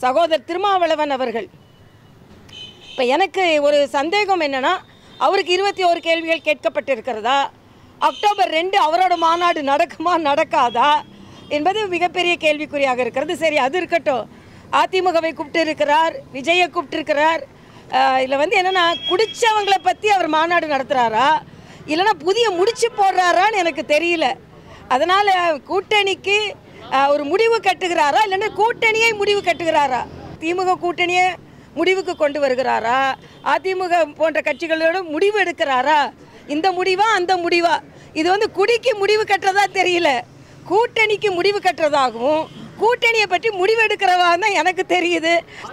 சகோதரர் திருமாவளவன் அவர்கள் இப்போ எனக்கு ஒரு சந்தேகம் என்னன்னா அவருக்கு இருபத்தி ஒரு கேள்விகள் கேட்கப்பட்டிருக்கிறதா அக்டோபர் ரெண்டு அவரோட மாநாடு நடக்குமா நடக்காதா என்பது மிகப்பெரிய கேள்விக்குறியாக இருக்கிறது சரி அது இருக்கட்டும் அதிமுகவை கூப்பிட்டு இருக்கிறார் விஜயை கூப்பிட்டு இருக்கிறார் இதில் வந்து என்னென்னா குடித்தவங்களை பற்றி அவர் மாநாடு நடத்துகிறாரா இல்லைன்னா புதிய முடிச்சு போடுறாரான்னு எனக்கு தெரியல அதனால் கூட்டணிக்கு அஹ், ஒரு முடிவு கட்டுகிறாரா இல்லைன்னா கூட்டணியை முடிவு கட்டுகிறாரா திமுக கூட்டணியை முடிவுக்கு கொண்டு வருகிறாரா அதிமுக போன்ற கட்சிகளோட முடிவு எடுக்கிறாரா இந்த முடிவா அந்த முடிவா இது வந்து குடிக்கு முடிவு கட்டுறதா தெரியல கூட்டணிக்கு முடிவு கட்டுறதாகவும் கூட்டணியை பற்றி முடிவு எடுக்கிறதா தான் எனக்கு தெரியுது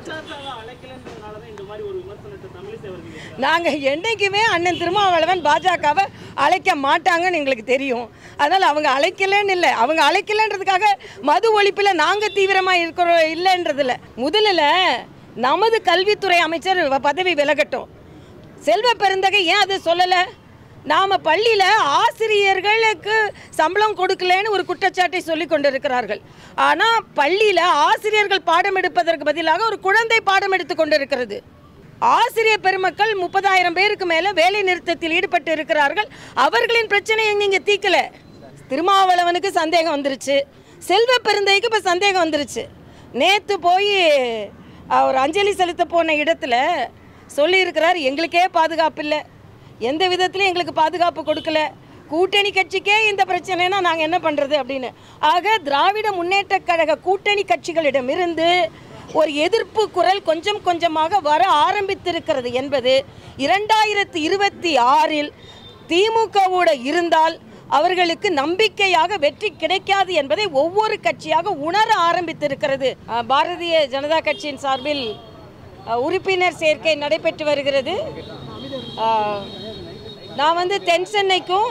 நாங்கள் என்றைக்குமே அண்ணன் திருமாவளவன் பாஜகவை அழைக்க மாட்டாங்கன்னு எங்களுக்கு தெரியும் அதனால் அவங்க அழைக்கலன்னு இல்லை அவங்க அழைக்கலன்றதுக்காக மது ஒழிப்பில் நாங்கள் தீவிரமாக இருக்கிறோம் இல்லைன்றதில்ல முதலில் நமது கல்வித்துறை அமைச்சர் வ- பதவி விலகட்டும் செல்வ பெருந்தகை ஏன் அதை சொல்லலை நாம் பள்ளியில் ஆசிரியர்களுக்கு சம்பளம் கொடுக்கலன்னு ஒரு குற்றச்சாட்டை சொல்லி கொண்டிருக்கிறார்கள் ஆனால் பள்ளியில் ஆசிரியர்கள் பாடம் எடுப்பதற்கு பதிலாக ஒரு குழந்தை பாடம் எடுத்து கொண்டிருக்கிறது ஆசிரியர் பெருமக்கள் முப்பதாயிரம் பேருக்கு மேலே வேலை நிறுத்தத்தில் ஈடுபட்டு இருக்கிறார்கள் அவர்களின் பிரச்சனையை நீங்கள் தீர்க்கல திருமாவளவனுக்கு சந்தேகம் வந்துருச்சு செல்வ பெருந்தைக்கு இப்போ சந்தேகம் வந்துருச்சு நேற்று போய் அவர் அஞ்சலி செலுத்த போன இடத்துல சொல்லியிருக்கிறார் எங்களுக்கே பாதுகாப்பு இல்லை எந்த விதத்துலையும் எங்களுக்கு பாதுகாப்பு கொடுக்கல கூட்டணி கட்சிக்கே இந்த பிரச்சனைனா நாங்கள் என்ன பண்ணுறது அப்படின்னு ஆக திராவிட முன்னேற்றக் கழக கூட்டணி கட்சிகளிடமிருந்து ஒரு எதிர்ப்பு குரல் கொஞ்சம் கொஞ்சமாக வர ஆரம்பித்திருக்கிறது என்பது இரண்டாயிரத்தி இருபத்தி ஆறில் திமுகவோட இருந்தால் அவர்களுக்கு நம்பிக்கையாக வெற்றி கிடைக்காது என்பதை ஒவ்வொரு கட்சியாக உணர ஆரம்பித்திருக்கிறது அஹ், பாரதிய ஜனதா கட்சியின் சார்பில் அஹ், உறுப்பினர் சேர்க்கை நடைபெற்று வருகிறது அஹ், நான் வந்து தென் சென்னைக்கும்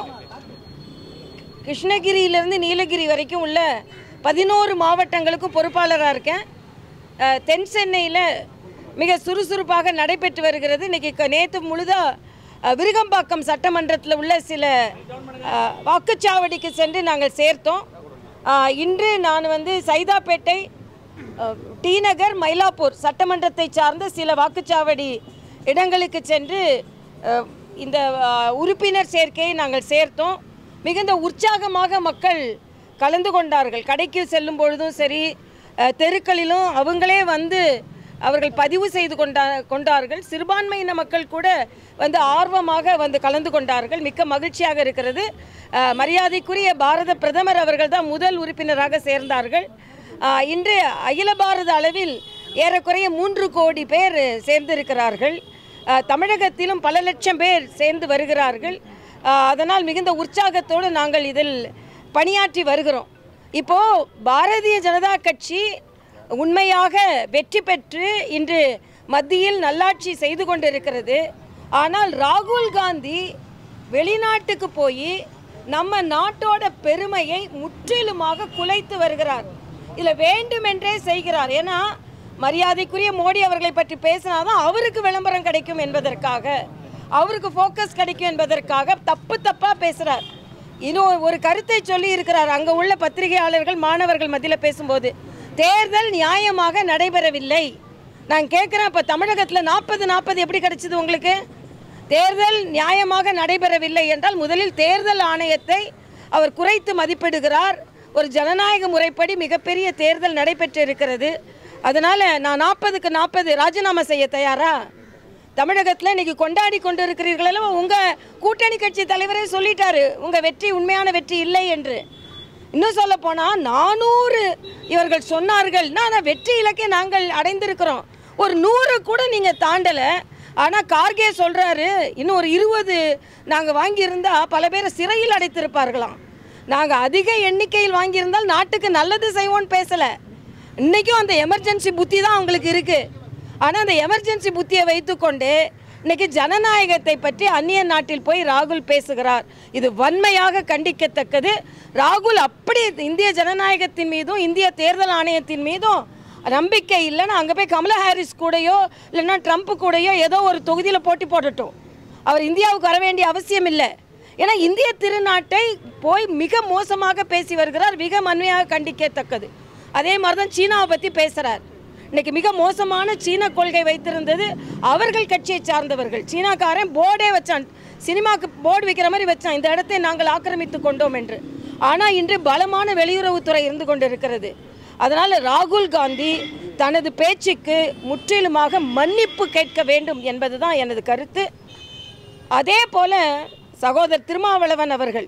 கிருஷ்ணகிரியிலிருந்து நீலகிரி வரைக்கும் உள்ள பதினோரு மாவட்டங்களுக்கும் பொறுப்பாளராக இருக்கேன் அஹ், தென் சென்னையில் மிக சுறுசுறுப்பாக நடைபெற்று வருகிறது இன்றைக்கி நேற்று முழுதாக விருகம்பாக்கம் சட்டமன்றத்தில் உள்ள சில அஹ், வாக்குச்சாவடிக்கு சென்று நாங்கள் சேர்த்தோம் அஹ், இன்று நான் வந்து சைதாப்பேட்டை அஹ், டி நகர் மயிலாப்பூர் சட்டமன்றத்தை சார்ந்த சில வாக்குச்சாவடி இடங்களுக்கு சென்று அஹ், இந்த அஹ், உறுப்பினர் சேர்க்கையை நாங்கள் சேர்த்தோம் மிகுந்த உற்சாகமாக மக்கள் கலந்து கொண்டார்கள் கடைக்கு செல்லும் பொழுதும் சரி அஹ், தெருக்களிலும் அவங்களே வந்து அவர்கள் பதிவு செய்து கொண்டா கொண்டார்கள் சிறுபான்மையின மக்கள் கூட வந்து ஆர்வமாக வந்து கலந்து கொண்டார்கள் மிக்க மகிழ்ச்சியாக இருக்கிறது அஹ், மரியாதைக்குரிய பாரத பிரதமர் அவர்கள் தான் முதல் உறுப்பினராக சேர்ந்தார்கள் அஹ், இன்று அகில பாரத அளவில் ஏறக்குறைய மூன்று கோடி பேர் சேர்ந்திருக்கிறார்கள் அஹ், தமிழகத்திலும் பல லட்சம் பேர் சேர்ந்து வருகிறார்கள் அஹ், அதனால் மிகுந்த உற்சாகத்தோடு நாங்கள் இதில் பணியாற்றி வருகிறோம் இப்போ பாரதிய ஜனதா கட்சி உண்மையாக வெற்றி பெற்று இன்று மத்தியில் நல்லாட்சி செய்து கொண்டிருக்கிறது ஆனால் ராகுல் காந்தி வெளிநாட்டுக்கு போய் நம்ம நாட்டோட பெருமையை முற்றிலுமாக குலைத்து வருகிறார் இதில் வேண்டுமென்றே செய்கிறார் ஏன்னா மரியாதைக்குரிய மோடி அவர்களை பற்றி பேசினாதான் அவருக்கு விளம்பரம் கிடைக்கும் என்பதற்காக அவருக்கு ஃபோக்கஸ் கிடைக்கும் என்பதற்காக தப்பு தப்பாக பேசுகிறார் இன்னும் ஒரு கருத்தை சொல்லி இருக்கிறார் அங்கே உள்ள பத்திரிகையாளர்கள் மாணவர்கள் மத்தியில் பேசும்போது தேர்தல் நியாயமாக நடைபெறவில்லை நான் கேட்குறேன் இப்போ தமிழகத்தில் நாற்பது நாற்பது எப்படி கிடைச்சது உங்களுக்கு தேர்தல் நியாயமாக நடைபெறவில்லை என்றால் முதலில் தேர்தல் ஆணையத்தை அவர் குறைத்து மதிப்பிடுகிறார் ஒரு ஜனநாயக முறைப்படி மிகப்பெரிய தேர்தல் நடைபெற்று இருக்கிறது அதனால் நான் நாற்பதுக்கு நாற்பது ராஜினாமா செய்ய தயாரா தமிழகத்தில் இன்னைக்கு கொண்டாடி கொண்டு இருக்கிறீர்களோ உங்கள் கூட்டணி கட்சி தலைவரே சொல்லிட்டாரு உங்கள் வெற்றி உண்மையான வெற்றி இல்லை என்று இன்னும் சொல்ல போனால் நானூறு இவர்கள் சொன்னார்கள் நான் வெற்றி இலக்கை நாங்கள் அடைந்திருக்கிறோம் ஒரு நூறு கூட நீங்கள் தாண்டலை ஆனால் கார்கே சொல்கிறாரு இன்னும் ஒரு இருபது நாங்கள் வாங்கியிருந்தா பல பேரை சிறையில் அடைத்திருப்பார்களாம் நாங்கள் அதிக எண்ணிக்கையில் வாங்கியிருந்தால் நாட்டுக்கு நல்லது செய்வோம்னு பேசலை இன்றைக்கும் அந்த எமர்ஜென்சி புத்தி தான் அவங்களுக்கு இருக்குது ஆனால் அந்த எமர்ஜென்சி புத்தியை வைத்துக்கொண்டு இன்னைக்கு ஜனநாயகத்தை பற்றி அந்நிய நாட்டில் போய் ராகுல் பேசுகிறார் இது வன்மையாக கண்டிக்கத்தக்கது ராகுல் அப்படி இந்திய ஜனநாயகத்தின் மீதும் இந்திய தேர்தல் ஆணையத்தின் மீதும் நம்பிக்கை இல்லைன்னா அங்கே போய் கமலா ஹாரிஸ் கூடயோ இல்லைன்னா ட்ரம்ப் கூடயோ ஏதோ ஒரு தொகுதியில் போட்டி போடட்டும் அவர் இந்தியாவுக்கு வர வேண்டிய அவசியம் இல்லை ஏன்னா இந்திய திருநாட்டை போய் மிக மோசமாக பேசி வருகிறார் மிக வன்மையாக கண்டிக்கத்தக்கது அதே மாதிரி தான் சீனாவை பற்றி பேசுகிறார் இன்னைக்கு மிக மோசமான சீன கொள்கை வைத்திருந்தது அவர்கள் கட்சியை சார்ந்தவர்கள் சீனாக்காரன் போர்டே வச்சான் சினிமாக்கு போர்டு வைக்கிற மாதிரி வச்சான் இந்த இடத்தை நாங்கள் ஆக்கிரமித்து கொண்டோம் என்று ஆனால் இன்று பலமான வெளியுறவுத்துறை இருந்து கொண்டிருக்கிறது அதனால் ராகுல் காந்தி தனது பேச்சுக்கு முற்றிலுமாக மன்னிப்பு கேட்க வேண்டும் என்பதுதான் எனது கருத்து அதே போல சகோதரர் திருமாவளவன் அவர்கள்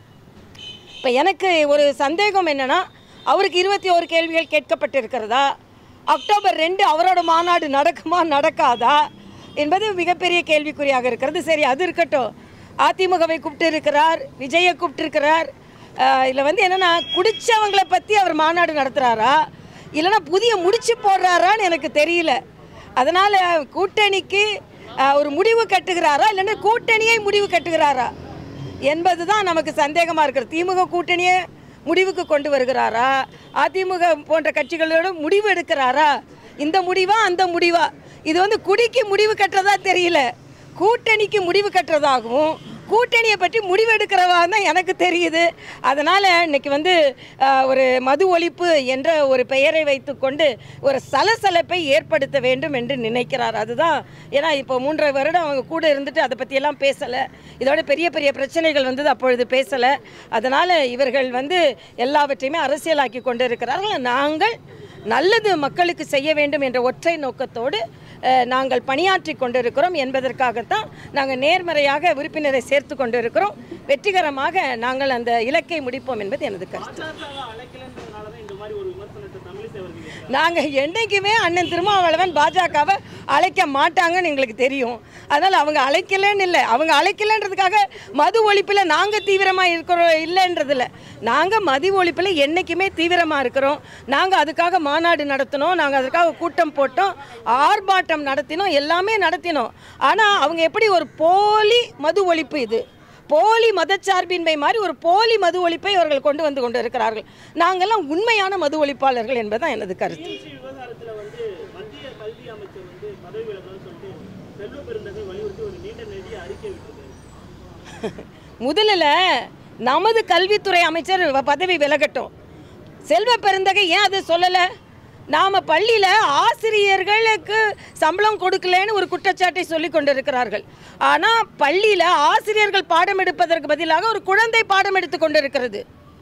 இப்போ எனக்கு ஒரு சந்தேகம் என்னன்னா அவருக்கு இருபத்தி ஒரு கேள்விகள் கேட்கப்பட்டிருக்கிறதா அக்டோபர் ரெண்டு அவரோட மாநாடு நடக்குமா நடக்காதா என்பது மிகப்பெரிய கேள்விக்குறியாக இருக்கிறது சரி அது இருக்கட்டும் அதிமுகவை கூப்பிட்டு இருக்கிறார் விஜயை கூப்பிட்டுருக்கிறார் இதில் வந்து என்னென்னா குடித்தவங்களை பற்றி அவர் மாநாடு நடத்துகிறாரா இல்லைன்னா புதிய முடிச்சு போடுறாரான்னு எனக்கு தெரியல அதனால் கூட்டணிக்கு அஹ், ஒரு முடிவு கட்டுகிறாரா இல்லைன்னா கூட்டணியை முடிவு கட்டுகிறாரா என்பது தான் நமக்கு சந்தேகமாக இருக்கிறது திமுக கூட்டணியை முடிவுக்கு கொண்டு வருகிறாரா அதிமுக போன்ற கட்சிகளோட முடிவு எடுக்கிறாரா இந்த முடிவா அந்த முடிவா இது வந்து குடிக்கு முடிவு கட்டுறதா தெரியல கூட்டணிக்கு முடிவு கட்டுறதாகவும் கூட்டணியை பற்றி முடிவெடுக்கிறவா தான் எனக்கு தெரியுது அதனால் இன்னைக்கு வந்து ஆஹ், ஒரு மது ஒழிப்பு என்ற ஒரு பெயரை வைத்துக்கொண்டு ஒரு சலசலப்பை ஏற்படுத்த வேண்டும் என்று நினைக்கிறார் அதுதான் ஏன்னா இப்போ மூன்றரை வருடம் அவங்க கூட இருந்துட்டு அதை பற்றியெல்லாம் பேசலை இதோட பெரிய பெரிய பிரச்சனைகள் வந்தது அப்பொழுது பேசலை அதனால் இவர்கள் வந்து எல்லாவற்றையுமே அரசியலாக்கி கொண்டு இருக்கிறார்கள் நாங்கள் நல்லது மக்களுக்கு செய்ய வேண்டும் என்ற ஒற்றை நோக்கத்தோடு அஹ், நாங்கள் பணியாற்றி கொண்டிருக்கிறோம் என்பதற்காகத்தான் நாங்கள் நேர்மறையாக உறுப்பினரை சேர்த்து கொண்டிருக்கிறோம் வெற்றிகரமாக நாங்கள் அந்த இலக்கை முடிப்போம் என்பது எனது கருத்து பாஜக அழைக்கலன்றதுனால தான் இந்த மாதிரி ஒரு விமர்சனத்தை தமிழிசை அவர்கள் வைக்கிறார். நாங்கள் என்றைக்குமே அண்ணன் திருமாவளவன் பாஜகவை அழைக்க மாட்டாங்கன்னு எங்களுக்கு தெரியும் அதனால் அவங்க அழைக்கலன்னு இல்லை அவங்க அழைக்கலன்றதுக்காக மது ஒழிப்பில் நாங்கள் தீவிரமாக இருக்கிறோம் இல்லைன்றதில்ல நாங்கள் மது ஒழிப்பில் என்றைக்குமே தீவிரமாக இருக்கிறோம் நாங்கள் அதுக்காக மாநாடு நடத்தினோம் நாங்கள் அதுக்காக கூட்டம் போட்டோம் ஆர்ப்பாட்டம் நடத்தினோம் எல்லாமே நடத்தினோம் ஆனால் அவங்க எப்படி ஒரு போலி மது ஒழிப்பு இது போலி மதச்சார்பின்மை மாதிரி ஒரு போலி மது ஒழிப்பை அவர்கள் கொண்டு வந்து கொண்டு இருக்கிறார்கள் நாங்கள்லாம் உண்மையான மது ஒழிப்பாளர்கள் என்பதுதான் எனது கருத்து டிஎன்சி விவகாரத்துல வந்து மத்திய கல்வி அமைச்சர் வந்து பதவி விலகணும்னு சொல்லிட்டு செல்வ பெருந்தகை வலியுறுத்தி ஒரு நீண்ட நெடிய அறிக்கை விட்டிருக்காரு முதலில் நமது கல்வித்துறை அமைச்சர் வ- பதவி விலகட்டும் செல்வ பெருந்தகை ஏன் அதை சொல்லலை நாம் பள்ளியில் ஆசிரியர்களுக்கு சம்பளம் கொடுக்கலன்னு ஒரு குற்றச்சாட்டை சொல்லி கொண்டிருக்கிறார்கள் ஆனால் பள்ளியில் ஆசிரியர்கள் பாடம் எடுப்பதற்கு பதிலாக ஒரு குழந்தை பாடம் எடுத்து கொண்டிருக்கிறது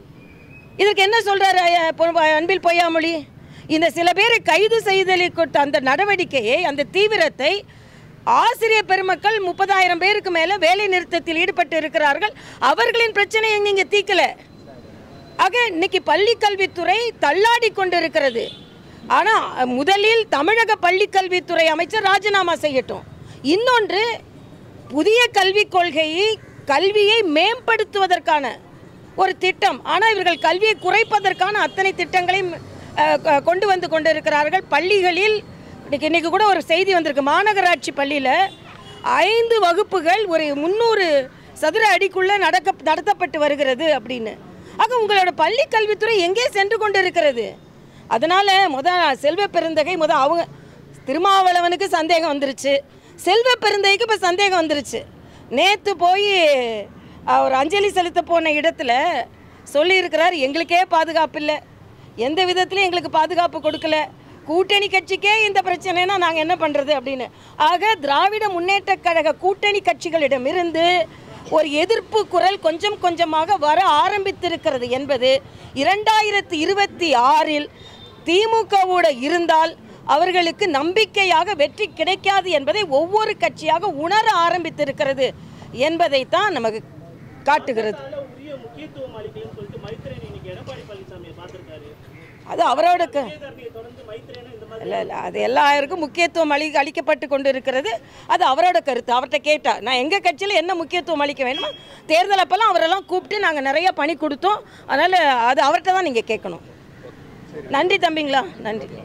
இதற்கு என்ன சொல்றாரு ஐயா, பொ- அன்பில் பொய்யாமொழி இந்த சில பேரை கைது செய்தலை கொடுத்த அந்த நடவடிக்கையை அந்த தீவிரத்தை ஆசிரியர் பெருமக்கள் முப்பதாயிரம் பேருக்கு மேலே வேலை நிறுத்தத்தில் ஈடுபட்டு இருக்கிறார்கள் அவர்களின் பிரச்சனையை நீங்கள் தீர்க்கல ஆக இன்னைக்கு பள்ளி கல்வித்துறை தள்ளாடி கொண்டிருக்கிறது ஆனால் முதலில் தமிழக பள்ளி கல்வித்துறை அமைச்சர் ராஜினாமா செய்யட்டும் இன்னொன்று புதிய கல்விக் கொள்கையை கல்வியை மேம்படுத்துவதற்கான ஒரு திட்டம் ஆனால் இவர்கள் கல்வியை குறைப்பதற்கான அத்தனை திட்டங்களையும் அஹ், கொ- கொண்டு வந்து கொண்டிருக்கிறார்கள் பள்ளிகளில் இன்னைக்கு இன்னைக்கு கூட ஒரு செய்தி வந்திருக்கு மாநகராட்சி பள்ளியில் ஐந்து வகுப்புகள் ஒரு முந்நூறு சதுர அடிக்குள்ளே நடக்க நடத்தப்பட்டு வருகிறது அப்படின்னு ஆக உங்களோட பள்ளி கல்வித்துறை எங்கே சென்று கொண்டிருக்கிறது அதனால் முத செல்வ பெருந்தகை முத அவங்க திருமாவளவனுக்கு சந்தேகம் வந்துருச்சு செல்வ பெருந்தகைக்கு இப்போ சந்தேகம் வந்துருச்சு நேற்று போய் அவர் அஞ்சலி செலுத்த போன இடத்துல சொல்லியிருக்கிறார் எங்களுக்கே பாதுகாப்பு இல்லை எந்த விதத்திலையும் எங்களுக்கு பாதுகாப்பு கொடுக்கல கூட்டணி கட்சிக்கே இந்த பிரச்சனைனா நாங்கள் என்ன பண்ணுறது அப்படின்னு ஆக திராவிட முன்னேற்றக் கழக கூட்டணி கட்சிகளிடமிருந்து ஒரு எதிர்ப்பு குரல் கொஞ்சம் கொஞ்சமாக வர ஆரம்பித்திருக்கிறது என்பது இரண்டாயிரத்தி இருபத்தி ஆறில் திமுகவோட இருந்தால் அவர்களுக்கு நம்பிக்கையாக வெற்றி கிடைக்காது என்பதை ஒவ்வொரு கட்சியாக உணர ஆரம்பித்திருக்கிறது என்பதைத்தான் நமக்கு காட்டுகிறது அதனால உரிய முக்கியத்துவம் அளிக்கலன்னு சொல்லிட்டு மைத்ரேயன் இன்னைக்கு எடப்பாடி பழனிசாமியை பார்த்திருக்காரு அது அவரோட க- விஜயதரணியை தொடர்ந்து மைத்ரேயனும் இந்த மாதிரி இல்லை இல்லை அது எல்லாருக்கும் முக்கியத்துவம் அளி அளிக்கப்பட்டு கொண்டு இருக்கிறது அது அவரோட கருத்து அவர்கிட்ட கேட்டா நான் எங்கள் கட்சியில் என்ன முக்கியத்துவம் அளிக்க வேணுமோ தேர்தல் அப்போல்லாம் அவரெல்லாம் கூப்பிட்டு நாங்கள் நிறைய பணி கொடுத்தோம் அதனால் அது அவர்கிட்ட தான் நீங்கள் கேட்கணும் நன்றி தம்பிங்களா நன்றி